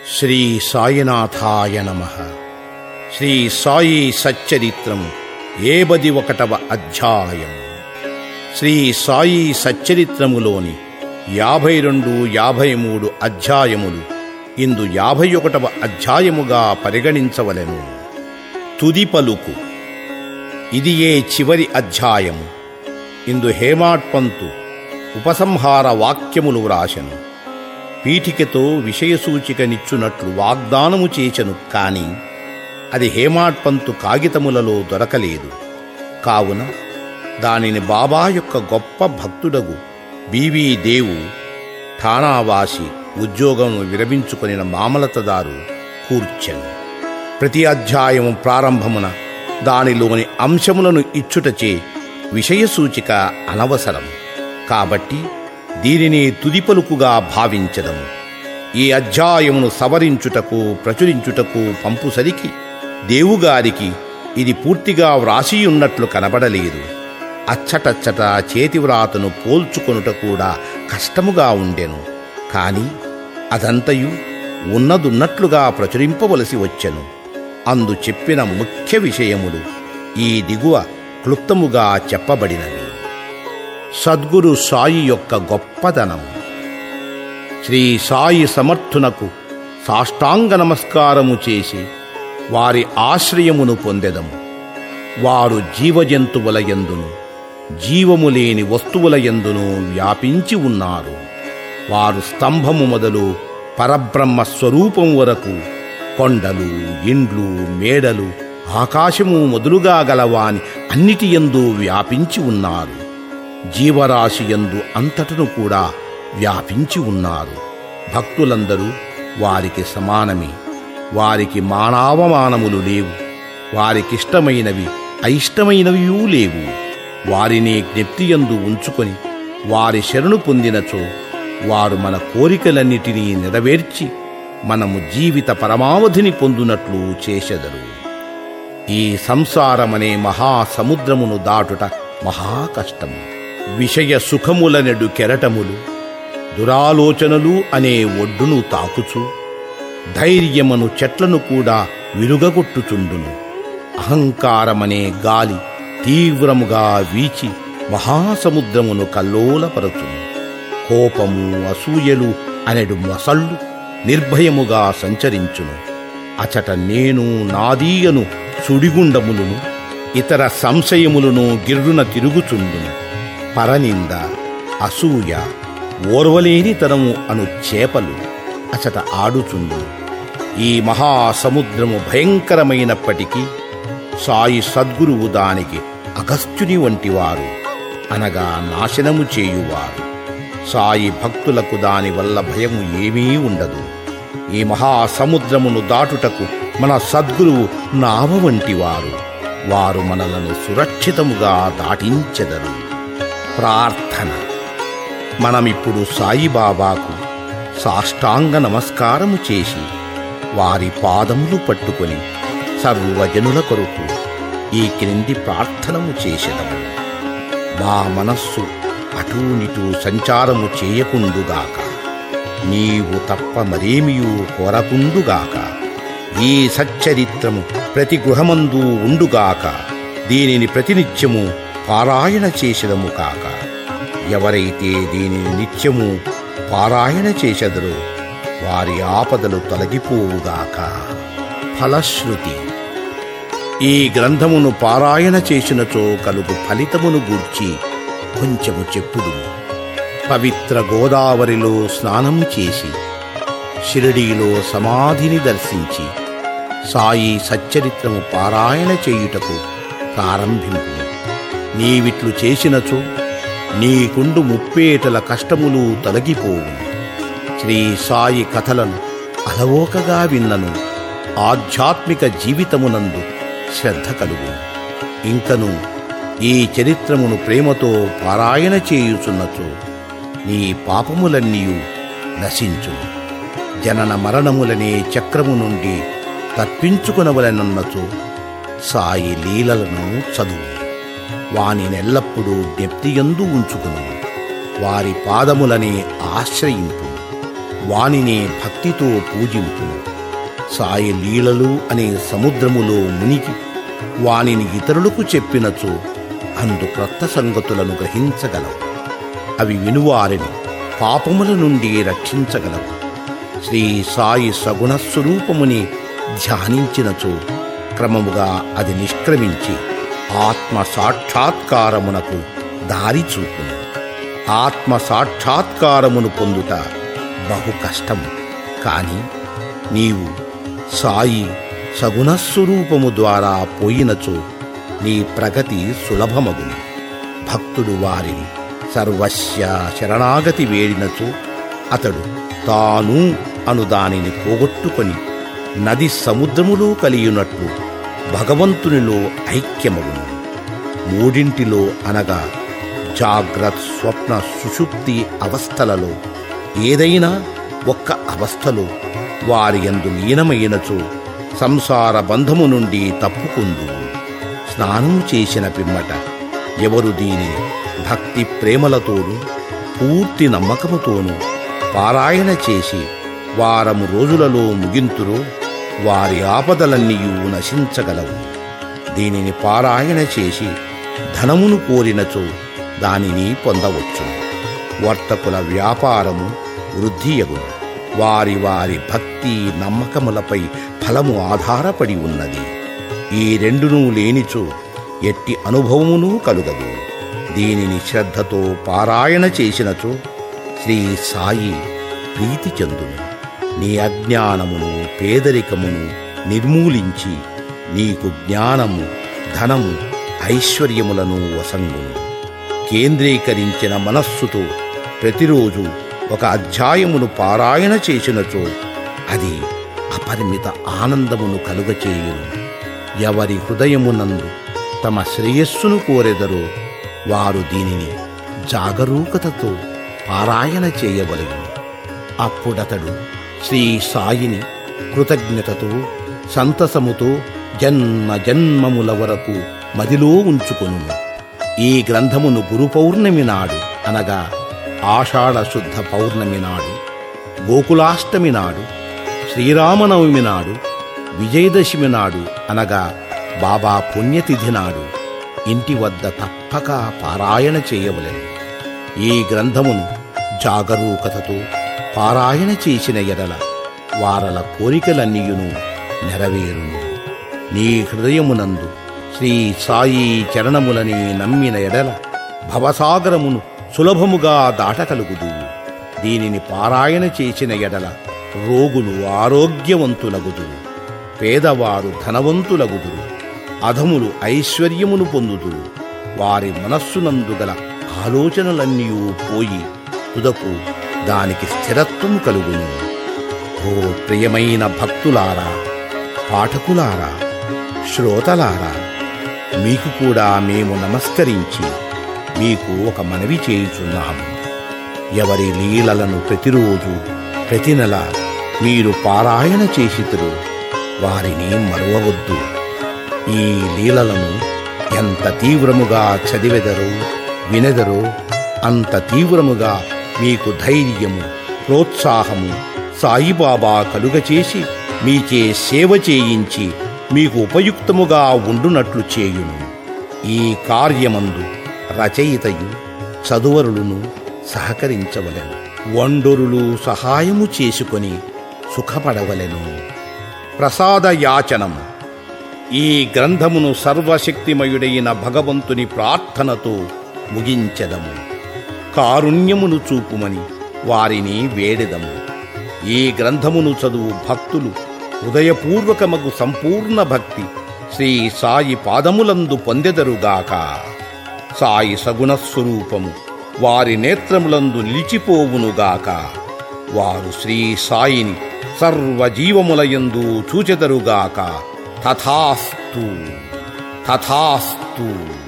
శ్రీ సాయినాథాయ నమ శ్రీ సాయి సచ్చరిత్రం ఏబది ఒకటవ అధ్యాయం శ్రీ సాయి సచ్చరిత్రములోని యాభై రెండు యాభై మూడు అధ్యాయములు ఇందు యాభై ఒకటవ అధ్యాయముగా పరిగణించవలెను తుది పలుకు ఇది ఏ చివరి అధ్యాయము ఇందు హేమాట్పంతు ఉపసంహార వాక్యములు వ్రాసెను పీఠికతో విషయసూచికనిచ్చునట్లు వాగ్దానము చేచెను కాని అది హేమాట్పంతు కాగితములలో దొరకలేదు కావున దానిని బాబా యొక్క గొప్ప భక్తుడగు బీవీ దేవు ఠాణావాసి ఉద్యోగం విరమించుకొనిన మామలతదారు కూర్చెను ప్రతి అధ్యాయము ప్రారంభమున దానిలోని అంశములను ఇచ్చుటచే విషయసూచిక అనవసరం కాబట్టి దీనిని తుది పలుకుగా భావించదము ఈ అధ్యాయమును సవరించుటకు ప్రచురించుటకు పంపుసరికి దేవుగారికి ఇది పూర్తిగా వ్రాసియున్నట్లు కనబడలేదు అచ్చటచ్చట చేతివ్రాతను పోల్చుకొనుట కూడా కష్టముగా ఉండెను కాని అదంతయు ఉన్నదున్నట్లుగా ప్రచురింపవలసి వచ్చెను అందు చెప్పిన ముఖ్య విషయములు ఈ దిగువ క్లుప్తముగా చెప్పబడినవి సద్గురు సాయి యొక్క గొప్పదనం శ్రీ సాయి సమర్థునకు సాష్టాంగ నమస్కారము చేసి వారి ఆశ్రయమును పొందెదము వారు జీవజంతువుల యందును జీవము లేని వస్తువుల యందును వ్యాపించి ఉన్నారు వారు స్తంభము మొదలు పరబ్రహ్మ స్వరూపం వరకు కొండలు ఇండ్లు మేడలు ఆకాశము మొదలుగా గలవాని అన్నిటి యందు వ్యాపించి ఉన్నారు జీవరాశి యందు అంతటను కూడా వ్యాపించి ఉన్నారు భక్తులందరూ వారికి సమానమే వారికి మానావమానములు లేవు వారికిష్టమైనవి అయిష్టమైనవి లేవు వారిని జ్ఞప్తియందు ఉంచుకొని వారి శరణు పొందినచో వారు మన కోరికలన్నిటినీ నెరవేర్చి మనము జీవిత పరమావధిని పొందునట్లు చేసెదరు ఈ సంసారమనే మహాసముద్రమును దాటుట మహా కష్టము విషయ సుఖములనెడు కెరటములు దురాలోచనలు అనే ఒడ్డును తాకుచు ధైర్యమను చెట్లను కూడా విరుగగొట్టుచుండును అహంకారమనే గాలి తీవ్రముగా వీచి మహాసముద్రమును కల్లోలపరచును కోపము అసూయలు అనెడు మొసళ్ళు నిర్భయముగా సంచరించును అచట నేను నాదీయను సుడిగుండములను ఇతర సంశయములను గిర్రున తిరుగుచుండును పరనింద అసూయ ఓర్వలేనితనము అను చేపలు అచట ఆడుచుండును ఈ మహాసముద్రము భయంకరమైనప్పటికీ సాయి సద్గురువు దానికి అగస్త్యుని వంటివారు అనగా నాశనము చేయువారు సాయి భక్తులకు దానివల్ల భయము ఏమీ ఉండదు ఈ మహాసముద్రమును దాటుటకు మన సద్గురువు నావ వంటివారు వారు మనలను సురక్షితముగా దాటించెదరు ప్రార్థన మనమిప్పుడు సాయిబాబాకు సాష్టాంగ నమస్కారము చేసి వారి పాదములు పట్టుకొని సర్వజనుల కొరకు ఈ క్రింది ప్రార్థనము చేసెదము మా మనస్సు అటూనిటూ సంచారము చేయకుండుగాక నీవు తప్ప మరేమియూ కోరకుండుగాక ఈ సచ్చరిత్రము ప్రతి గృహమందు ఉండుగాక దీనిని ప్రతినిత్యము పారాయణ చేసెదము కాక ఎవరైతే దీనిని నిత్యము పారాయణ చేసెదరో వారి ఆపదలు తొలగిపోవుగాక ఫలశ్రుతి ఈ గ్రంథమును పారాయణ చేసినచో కలుగు ఫలితమును గూర్చి కొంచెము చెప్పుదు పవిత్ర గోదావరిలో స్నానం చేసి షిరిడీలో సమాధిని దర్శించి సాయి సచ్చరిత్రము పారాయణ చేయుటకు ప్రారంభింపు నీవిట్లు చేసినచో నీకుండు ముప్పేటల కష్టములు తొలగిపోవు శ్రీ సాయి కథలను అలవోకగా విన్నను ఆధ్యాత్మిక జీవితమునందు శ్రద్ధ కలుగు ఇంకను ఈ చరిత్రమును ప్రేమతో పారాయణ చేయుచున్నచో నీ పాపములన్నీయు నశించును జనన మరణములనే చక్రము నుండి తప్పించుకునవలనన్నచో సాయి లీలలను చదువు వానినెల్లప్పుడూ జ్ఞప్తియందు ఉంచుకును వారి పాదములనే ఆశ్రయింపు వానినే భక్తితో పూజింపును సాయి లీలలు అనే సముద్రములో మునిగి వానిని ఇతరులకు చెప్పినచో అందు క్రొత్త సంగతులను గ్రహించగలవు అవి వినువారిని పాపముల నుండి రక్షించగలవు శ్రీ సాయి సగుణ స్వరూపముని ధ్యానించినచో క్రమముగా అది నిష్క్రమించి ఆత్మ సాక్షాత్కారమునకు దారి చూపును ఆత్మ సాక్షాత్కారమును పొందుట బహు కష్టం కాని నీవు సాయి సగుణస్వరూపము ద్వారా పోయినచో నీ ప్రగతి సులభమగును భక్తుడు వారిని సర్వస్య శరణాగతి వేడినచో అతడు తాను అను దానిని పోగొట్టుకొని నది సముద్రములో కలియునట్లు భగవంతునిలో ఐక్యమగును మూడింటిలో అనగా జాగ్రత్ స్వప్న సుషుప్తి అవస్థలలో ఏదైనా ఒక్క అవస్థలో వారి యందు లీనమైనచో సంసార బంధము నుండి తప్పుకుందు స్నానం చేసిన పిమ్మట ఎవరు దీనిని భక్తి ప్రేమలతోనూ పూర్తి నమ్మకముతోనూ పారాయణ చేసి వారము రోజులలో ముగింతురో వారి ఆపదలన్నీయూ నశించగలవు దీనిని పారాయణ చేసి ధనమును కోరినచో దానిని పొందవచ్చు వర్తకుల వ్యాపారము వృద్ధియగును వారి వారి భక్తి నమ్మకములపై ఫలము ఆధారపడి ఉన్నది ఈ రెండునూ లేనిచో ఎట్టి అనుభవమునూ కలుగదు దీనిని శ్రద్ధతో పారాయణ చేసినచో శ్రీ సాయి ప్రీతి చెందును నీ అజ్ఞానమును పేదరికమును నిర్మూలించి నీకు జ్ఞానము ధనము ఐశ్వర్యములను వసంగును కేంద్రీకరించిన మనస్సుతో ప్రతిరోజు ఒక అధ్యాయమును పారాయణ చేసినచో అది అపరిమిత ఆనందమును కలుగచేయును ఎవరి హృదయమునందు తమ శ్రేయస్సును కోరెదరో వారు దీనిని జాగరూకతతో పారాయణ చేయవలెను అప్పుడతడు శ్రీ సాయిని కృతజ్ఞతతో సంతసముతో జన్మ జన్మముల వరకు మదిలో ఉంచుకొను ఈ గ్రంథమును గురు పౌర్ణమి నాడు అనగా ఆషాఢ శుద్ధ పౌర్ణమి నాడు గోకులాష్టమి నాడు శ్రీరామనవమి నాడు విజయదశమి నాడు అనగా బాబా పుణ్యతిథి నాడు ఇంటి వద్ద తప్పక పారాయణ చేయవలెను ఈ గ్రంథమును జాగరూకతతో పారాయణ చేసిన ఎడల వారల కోరికలన్నీయును నెరవేరును నీ హృదయమునందు శ్రీ సాయి చరణములని నమ్మిన ఎడల భవసాగరమును సులభముగా దాటకలుగుదు దీనిని పారాయణ చేసిన ఎడల రోగులు ఆరోగ్యవంతులగుదురు పేదవారు ధనవంతులగుదురు అధములు ఐశ్వర్యమును పొందుదురు వారి మనస్సునందు గల ఆలోచనలన్నీ పోయి తుదకు దానికి స్థిరత్వం కలుగును ఓ ప్రియమైన భక్తులారా పాఠకులారా శ్రోతలారా మీకు కూడా మేము నమస్కరించి మీకు ఒక మనవి చేయుచున్నాము ఎవరి లీలలను ప్రతిరోజు ప్రతి నెల మీరు పారాయణ చేసితురు వారిని మరువవద్దు ఈ లీలలను ఎంత తీవ్రముగా చదివెదరో వినెదరో అంత తీవ్రముగా మీకు ధైర్యము ప్రోత్సాహము సాయిబాబా కలుగచేసి మీచే సేవ చేయించి మీకు ఉపయుక్తముగా ఉండునట్లు చేయును ఈ కార్యమందు రచయితయు చదువరులను సహకరించవలెను వండొరులు సహాయము చేసుకొని సుఖపడవలెను ప్రసాద యాచనం ఈ గ్రంథమును సర్వశక్తిమయుడైన భగవంతుని ప్రార్థనతో ముగించెదము కారుణ్యమును చూపుమని వారిని వేడెదము ఈ గ్రంథమును చదువు భక్తులు హృదయపూర్వకమగు సంపూర్ణ భక్తి శ్రీ సాయి పాదములందు పొందెదరుగాక సాయి సగుణ స్వరూపము వారి నేత్రములందు నిలిచిపోవునుగాక వారు శ్రీ సాయిని సర్వజీవములయందు చూచెదరుగాక తథాస్తు తథాస్తు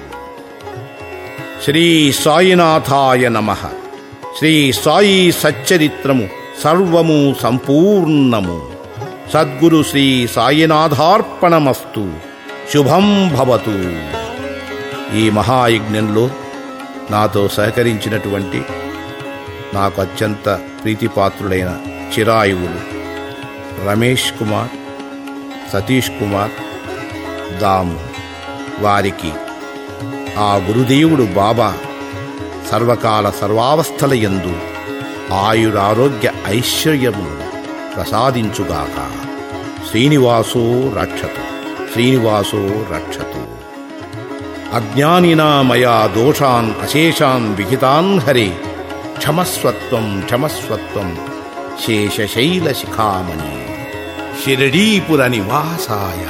శ్రీ సాయినాథాయ నమ శ్రీ సాయి సచ్చరిత్రము సర్వము సంపూర్ణము సద్గురు శ్రీ సాయినాథార్పణమస్తు శుభం భవతు ఈ మహాయజ్ఞంలో నాతో సహకరించినటువంటి నాకు అత్యంత ప్రీతిపాత్రుడైన చిరాయువులు రమేష్ కుమార్ సతీష్ కుమార్ దాము వారికి ఆ గురుదేవుడు బాబా సర్వకాల సర్వావస్థల యందు ఆయురారోగ్య ఐశ్వర్యమును ప్రసాదించుగాక శ్రీనివాసో రక్షతు శ్రీనివాసో రక్షతు అజ్ఞానినా మయా దోషాన్ అశేషాన్ విహితాన్ హరే క్షమస్వత్వం క్షమస్వత్వం శేషశైల శిఖామణి షిరడీపుర నివాసాయ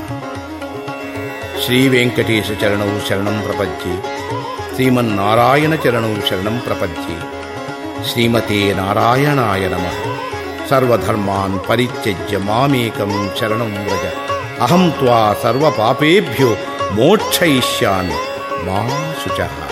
శ్రీ వెంకటేశ చరణౌ శరణం ప్రపద్యే శ్రీమన్నారాయణ చరణౌ శరణం ప్రపద్యే శ్రీమతే నారాయణాయ నమ సర్వధర్మాన్ పరిత్యజ్య మామేకం శరణం వ్రజ అహం త్వా సర్వపాపేభ్యో మోక్షయిష్యామి మా శుచః